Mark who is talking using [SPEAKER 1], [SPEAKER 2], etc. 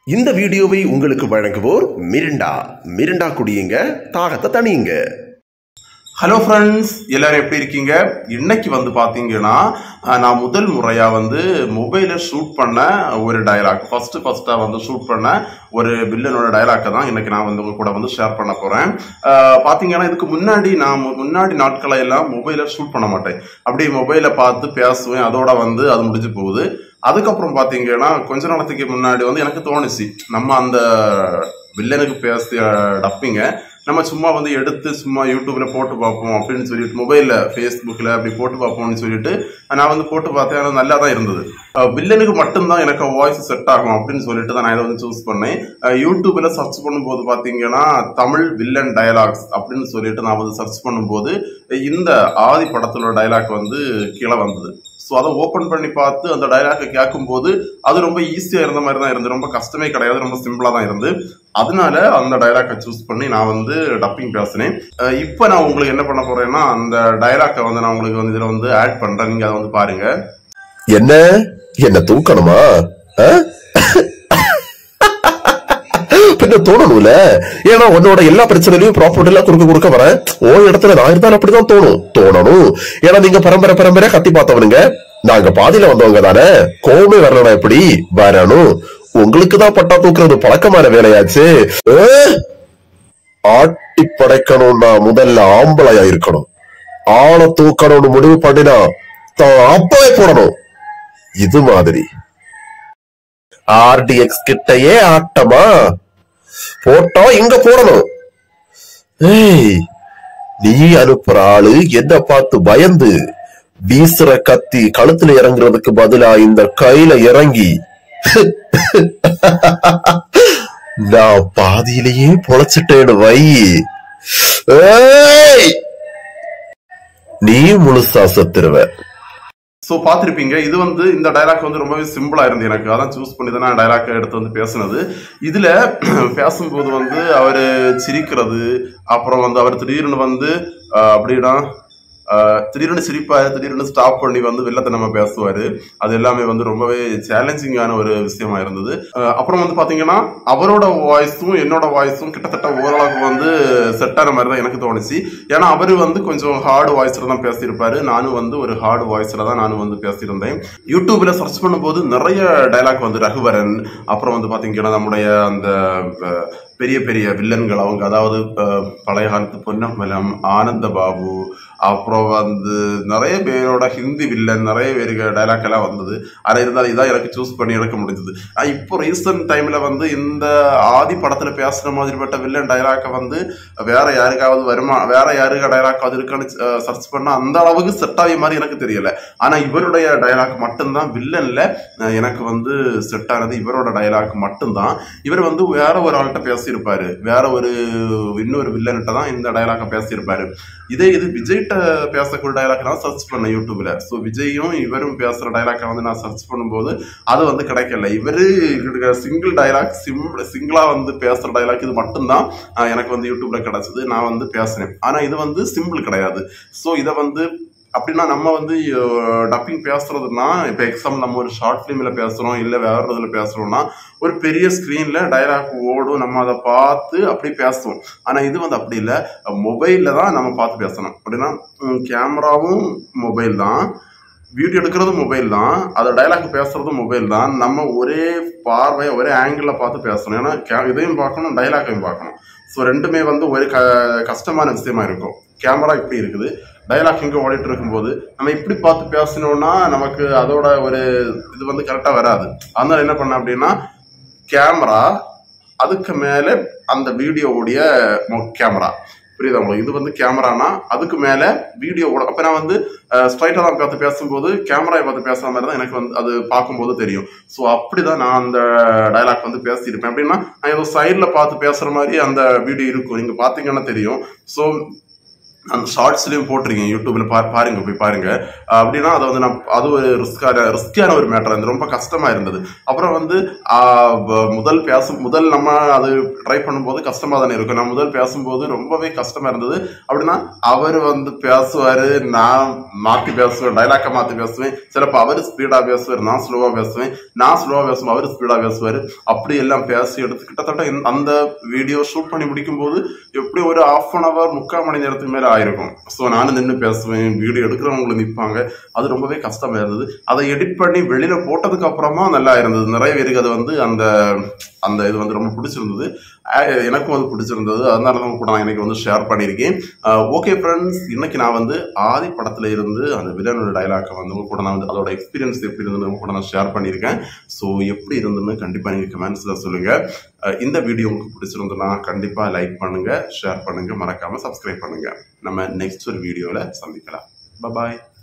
[SPEAKER 1] இந்த வீடியோவை உங்களுக்கு வழங்குவோர் மிரிண்டா மிரிண்டா குடியுங்க தாகத்தை தணியுங்க
[SPEAKER 2] ஹலோ ஃப்ரெண்ட்ஸ் எல்லாரும் எப்படி இருக்கீங்க இன்னைக்கு வந்து பார்த்தீங்கன்னா அஹ், நான் முதல் முறையாக வந்து மொபைலில் ஷூட் பண்ண ஒரு டயலாக் ஃபர்ஸ்ட் ஃபர்ஸ்ட்டாக வந்து ஷூட் பண்ண ஒரு வில்லனோட டயலாக்கை தான் இன்னைக்கு நான் வந்து உங்க கூட வந்து ஷேர் பண்ண போகிறேன் பார்த்தீங்கன்னா இதுக்கு முன்னாடி நான் மு- முன்னாடி நாட்களை எல்லாம் மொபைலில் ஷூட் பண்ண மாட்டேன் அப்படியே மொபைலை பார்த்து பேசுவேன் அதோட வந்து அது முடிஞ்சு போகுது அதுக்கப்புறம் பார்த்தீங்கன்னா கொஞ்ச நாளத்துக்கு முன்னாடி வந்து எனக்கு தோணுச்சு நம்ம அந்த வில்லனுக்கு பேசிய டப்பிங்க நம்ம சும்மா வந்து எடுத்து சும்மா யூடியூப்ல போட்டு பார்ப்போம் அப்படின்னு சொல்லிட்டு மொபைல்ல ஃபேஸ்புக்ல அப்படி போட்டு பார்ப்போம்னு சொல்லிட்டு நான் வந்து போட்டு பார்த்தேன் அது நல்லா தான் இருந்தது அஹ் வில்லனுக்கு மட்டும்தான் எனக்கு வாய்ஸ் செட் ஆகும் அப்படின்னு சொல்லிட்டு தான் நான் இதை வந்து சூஸ் பண்ணேன் அஹ் யூடியூப்ல சர்ச் பண்ணும்போது பாத்தீங்கன்னா தமிழ் வில்லன் டயலாக்ஸ் அப்படின்னு சொல்லிட்டு நான் வந்து சர்ச் பண்ணும்போது இந்த ஆதி படத்தோட டயலாக் வந்து கீழே வந்தது ஸோ அதை ஓப்பன் பண்ணி பார்த்து அந்த டயலாக்கை கேட்கும்போது அது ரொம்ப ஈஸியாக இருந்த மாதிரி தான் இருந்து ரொம்ப கஷ்டமே கிடையாது ரொம்ப சிம்பிளாக தான் இருந்து அதனால அந்த டயலாக்கை சூஸ் பண்ணி நான் வந்து டப்பிங் பேசினேன் அஹ் இப்போ நான் உங்களுக்கு என்ன பண்ண போறேன்னா அந்த டயலாக்கை வந்து நான் உங்களுக்கு வந்து இதில் வந்து ஆட் பண்ணுறேன் நீங்கள் அதை வந்து பாருங்க
[SPEAKER 1] என்ன என்ன தூக்கணுமா ஆ? பின்ன தோணணும்ல ஏன்னா உன்னோட எல்லா பிரச்சனையிலயும் ப்ராப்பர்ட்டி எல்லாம் குறுக்க குறுக்க வரேன் ஓ இடத்துல நான் இருந்தாலும் அப்படிதான் தோணும் தோணணும் ஏன்னா நீங்க பரம்பரை பரம்பரை கத்தி பார்த்தவனுங்க நாங்க பாதியில வந்தவங்க தானே கோவமே வரணும் எப்படி வரணும் உங்களுக்கு தான் பட்டா தூக்குறது பழக்கமான வேலையாச்சு ஆ? ஆட்டி படைக்கணும்னா முதல்ல ஆம்பளையா இருக்கணும் ஆளை தூக்கணும்னு முடிவு பண்ணினா தான் அப்பவே போடணும் இது மாதிரி ஆர்டிஎக்ஸ் கிட்டயே ஆட்டமா போட்டோ இங்க போடணும் ஏய் நீ அனுப்புற ஆளு என்ன பார்த்து பயந்து வீசுற கத்தி கழுத்துல இறங்குறதுக்கு பதிலா இந்த கையில இறங்கி நான் பாதியிலேயே பொழைச்சிட்டேன்னு வை ஏய்! நீ முழுசா செத்துருவ
[SPEAKER 2] ஸோ பார்த்துருப்பீங்க இது வந்து இந்த டைலாக் வந்து ரொம்பவே சிம்பிளாக இருந்து எனக்கு அதான் சூஸ் பண்ணி தான் நான் டைலாக் எடுத்து வந்து பேசுனது இதில் பேசும்போது வந்து அவர் சிரிக்கிறது அப்புறம் வந்து அவர் திடீர்னு வந்து ஆஹ், அப்படின்னா ஆஹ், திடீர்னு சிரிப்பாரு திடீர்னு ஸ்டாப் பண்ணி வந்து வெள்ளத்தை நம்ம பேசுவார் அது எல்லாமே வந்து ரொம்பவே சேலஞ்சிங்கான ஒரு விஷயமா இருந்தது ஆஹ், அப்புறம் வந்து பார்த்தீங்கன்னா அவரோட வாய்ஸும் என்னோட வாய்ஸும் கிட்டத்தட்ட ஓரளவுக்கு வந்து செட் ஆன மாதிரி தான் எனக்கு தோணுச்சு ஏன்னா அவர் வந்து கொஞ்சம் ஹார்டு வாய்ஸ்ல தான் பேசியிருப்பாரு நானும் வந்து ஒரு ஹார்டு வாய்ஸ்ல தான் நானும் வந்து பேசியிருந்தேன் யூடியூப்ல சர்ச் பண்ணும்போது நிறைய டைலாக் வந்து ரகுவரன் அப்புறம் வந்து பாத்தீங்கன்னா நம்முடைய அந்த அஹ், பெரிய பெரிய வில்லன்கள் அவங்க அதாவது அஹ், பழைய காலத்து பொன்னம்பலம் ஆனந்த பாபு அப்புறம் வந்து நிறைய பேரோட ஹிந்தி வில்லன் நிறைய பேருக்கு டைலாக் எல்லாம் வந்தது ஆனால் இருந்தாலும் இதான் எனக்கு சூஸ் பண்ணி எடுக்க முடிஞ்சது ஆனா, இப்போ ரீசன்ட் டைம்ல வந்து இந்த ஆதி படத்துல பேசுற மாதிரிப்பட்ட வில்லன் டைலாக்கை வந்து வேற யாருக்காவது வருமா வேற யாருக்கு டைலாக் இருக்கான்னு சர்ச் பண்ணா அந்த அளவுக்கு செட் ஆகிய மாதிரி எனக்கு தெரியல ஆனா இவருடைய டைலாக் மட்டும்தான் வில்லன்ல அஹ், எனக்கு வந்து செட் ஆனது இவரோட டைலாக் மட்டும்தான் இவர் வந்து வேற ஒரு ஆள்கிட்ட பேசியிருப்பாரு வேற ஒரு இன்னொரு வில்லன்கிட்ட தான் இந்த டைலாக்கை பேசியிருப்பாரு இதே இது விஜய்கிட்ட பேசக்கூடிய டைலாக் நான் சர்ச் பண்ணேன் யூடியூப்ல ஸோ விஜயும் இவரும் பேசுற டைலாக்கை வந்து நான் சர்ச் பண்ணும்போது அது வந்து கிடைக்கல இவரு சிங்கிள் டைலாக் சிம்பிள் சிங்கிளா வந்து பேசுற டைலாக் இது மட்டும்தான் ஆஹ் எனக்கு வந்து யூடியூப்ல கிடைச்சது நான் வந்து பேசினேன் ஆனா இது வந்து சிம்பிள் கிடையாது ஸோ இதை வந்து அப்படின்னா நம்ம வந்து டப்பிங் பேசுறதுன்னா இப்போ எக்ஸாம்பிள் நம்ம ஒரு ஷார்ட் ஃபிலிம்ல பேசுறோம் இல்லை வேற ஒரு இதில் பேசுறோம்னா ஒரு பெரிய ஸ்க்ரீன்ல டைலாக் ஓடும் நம்ம அதை பார்த்து அப்படி பேசுவோம் ஆனா இது வந்து அப்படி இல்லை மொபைல்ல தான் நம்ம பார்த்து பேசணும் அப்படின்னா கேமராவும் மொபைல் தான் வீடியோ எடுக்கிறது மொபைல் தான் அதை டைலாக் பேசுறதும் மொபைல் தான் நம்ம ஒரே பார்வை ஒரே ஆங்கிளில் பார்த்து பேசணும் ஏன்னா கே- இதையும் பார்க்கணும் டைலாக்கையும் பார்க்கணும் ஸோ ரெண்டுமே வந்து ஒரு க கஷ்டமான விஷயமா இருக்கும் கேமரா இப்படி இருக்குது டைலாக் இங்கே ஓடிட்டு இருக்கும்போது நம்ம இப்படி பார்த்து பேசணும்னா நமக்கு அதோட ஒரு இது வந்து கரெக்டாக வராது அதனால என்ன பண்ண அப்படின்னா கேமரா அதுக்கு மேலே அந்த வீடியோவுடைய கேமரா புரியுதா உங்களுக்கு இது வந்து கேமரானா அதுக்கு மேலே வீடியோவோட அப்போ நான் வந்து ஸ்ட்ரைட்டாக தான் பார்த்து பேசும்போது கேமராவை பார்த்து பேசுகிற மாதிரி தான் எனக்கு வந்து அது பார்க்கும்போது தெரியும் ஸோ அப்படி தான் நான் அந்த டைலாக் வந்து பேசியிருப்பேன் அப்படின்னா நான் ஏதோ சைடில் பார்த்து பேசுகிற மாதிரி அந்த வீடியோ இருக்கும் நீங்கள் பார்த்தீங்கன்னா தெரியும் ஸோ அந்த ஷார்ட்ஸ்லயும் போட்டிருக்கேன் யூடியூப்ல பா பாருங்க போய் பாருங்க அஹ் அப்படின்னா அதை வந்து நான் அது ஒரு ரிஸ்கான ரிஸ்கியான ஒரு மேட்டர் அது ரொம்ப கஷ்டமா இருந்தது அப்புறம் வந்து ஆஹ் வ- முதல் பேசும் முதல் நம்ம அது ட்ரை பண்ணும்போது கஷ்டமா தானே இருக்கும் நான் முதல் பேசும்போது ரொம்பவே கஷ்டமா இருந்தது அப்படின்னா அவர் வந்து பேசுவாரு நான் மாத்தி பேசுவேன் டைலாக்க மாத்தி பேசுவேன் சிலப்போ அவர் ஸ்பீடா பேசுவார் நான் ஸ்லோவா பேசுவேன் நான் ஸ்லோவா பேசுவேன் அவர் ஸ்பீடா பேசுவாரு அப்படி எல்லாம் பேசி எடுத்து கிட்டத்தட்ட இந்த- அந்த வீடியோ ஷூட் பண்ணி முடிக்கும் போது எப்படி ஒரு half அன் அவர் முக்கால் மணி நேரத்துக்கு மேல ஆயிருக்கும் ஸோ நானும் நின்று பேசுவேன் வீடியோ எடுக்கிறவங்களும் நிற்பாங்க அது ரொம்பவே கஷ்டமா இருந்தது அதை எடிட் பண்ணி வெளியில போட்டதுக்கு அப்புறமா நல்லா இருந்தது நிறைய பேருக்கு அது வந்து அந்த அந்த இது வந்து ரொம்ப பிடிச்சிருந்தது அஹ் எனக்கும் அது பிடிச்சிருந்தது அதனால தான் கூட நான் இன்னைக்கு வந்து ஷேர் பண்ணியிருக்கேன் ஓகே ஃப்ரெண்ட்ஸ் இன்னைக்கு நான் வந்து ஆதி படத்துல இருந்து அந்த வில்லனோட டைலாக்கை வந்து உங்க கூட நான் வந்து அதோட எக்ஸ்பீரியன்ஸ் எப்படி இருந்ததுன்னு உங்க கூட நான் ஷேர் பண்ணியிருக்கேன் ஸோ எப்படி இருந்ததுன்னு கண்டிப்பா நீங்க கமெண்ட்ஸ்ல சொல்லுங்க அஹ் இந்த வீடியோ உங்களுக்கு பிடிச்சிருந்ததுன்னா கண்டிப்பா லைக் பண்ணுங்க ஷேர் பண்ணுங்க மறக்காம சப்ஸ்கிரைப் பண்ணுங்க நம்ம நெக்ஸ்ட் ஒரு வீடியோல சந்திக்கலாம் பாய்